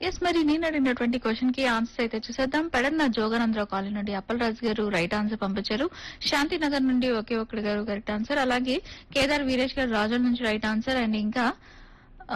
yes మరి నేను అడిగినటువంటి క్వశ్చన్ కి ఆన్సర్ అయితే చూసేద్దాం పెడన్న జోగానందరావు కాలనీ నుండి అప్పలరాజు గారు రైట్ ఆన్సర్ పంపించారు శాంతినగర్ నుండి ఒకే ఒక్కడి గారు కరెక్ట్ ఆన్సర్ అలాగే కేదార్ వీరేష్ గారు రాజుల నుంచి రైట్ ఆన్సర్ అండ్ ఇంకా ఆ,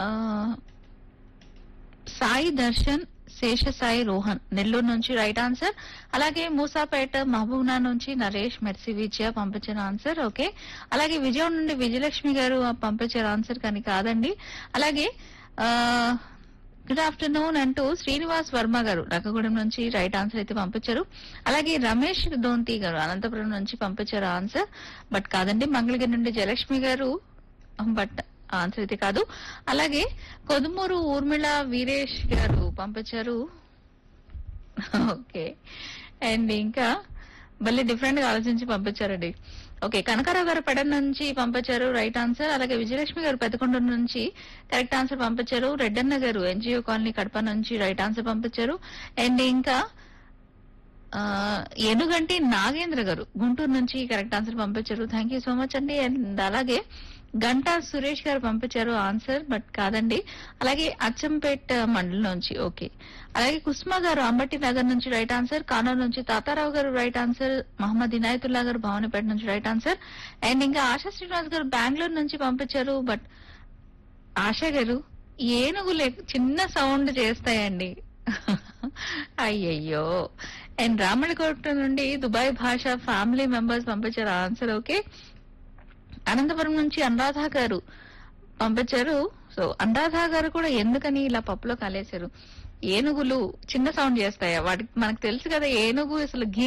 సాయి దర్శన్ శేషసాయి రోహన్ నెల్లూరు నుంచి రైట్ ఆన్సర్ అలాగే మూసాపేట మహబూబ్నా నుంచి నరేష్ మెర్సి విజయ పంపించిన ఆన్సర్ ఓకే అలాగే విజయం నుండి విజయలక్ష్మి గారు పంపించారు ఆన్సర్ కానీ కాదండి అలాగే గుడ్ ఆఫ్టర్నూన్ అంటూ శ్రీనివాస్ వర్మ గారు రకగూడెం నుంచి రైట్ ఆన్సర్ అయితే పంపించారు అలాగే రమేష్ దోంతి గారు అనంతపురం నుంచి పంపించారు ఆన్సర్ బట్ కాదండి మంగళగిరి నుండి జయలక్ష్మి గారు బట్ ఆన్సర్ అయితే కాదు అలాగే కొదుమూరు ఊర్మిళ వీరేష్ గారు పంపించారు ఓకే అండ్ ఇంకా మళ్ళీ డిఫరెంట్ గా ఆలోచించి పంపించారండి ఓకే కనకారావు గారు పెడ నుంచి పంపించారు రైట్ ఆన్సర్ అలాగే విజయలక్ష్మి గారు పెదకొండ నుంచి కరెక్ట్ ఆన్సర్ పంపించారు రెడ్డన్న గారు ఎన్జిఓ కాలనీ కడప నుంచి రైట్ ఆన్సర్ పంపించారు అండ్ ఇంకా ఆ, ఏనుగంటి నాగేంద్ర గారు గుంటూరు నుంచి కరెక్ట్ ఆన్సర్ పంపించారు థ్యాంక్ యూ సో మచ్ అండి అండ్ అలాగే గంటా సురేష్ గారు పంపించారు ఆన్సర్ బట్ కాదండి అలాగే అచ్చంపేట్ మండలం నుంచి ఓకే అలాగే కుస్మా గారు అంబటి నగర్ నుంచి రైట్ ఆన్సర్ కానూరు నుంచి తాతారావు గారు రైట్ ఆన్సర్ మహమ్మద్ ఇనాయతుల్లా గారు భవానీపేట నుంచి రైట్ ఆన్సర్ అండ్ ఇంకా ఆశా శ్రీనివాస్ గారు బెంగళూరు నుంచి పంపించారు బట్ ఆశ గారు ఏనుగులు ఎక్- చిన్న సౌండ్ చేస్తాయండి అయ్యయ్యో అండ్ రామణకోట నుండి దుబాయ్ భాష ఫ్యామిలీ మెంబర్స్ పంపించారు ఆన్సర్ ఓకే అనంతపురం నుంచి అనురాధ గారు పంపించారు సో అనురాధ గారు కూడా ఎందుకని ఇలా పప్పులో కాలేశారు ఏనుగులు చిన్న సౌండ్ చేస్తాయా వాటికి మనకు తెలుసు కదా ఏనుగు అసలు గీ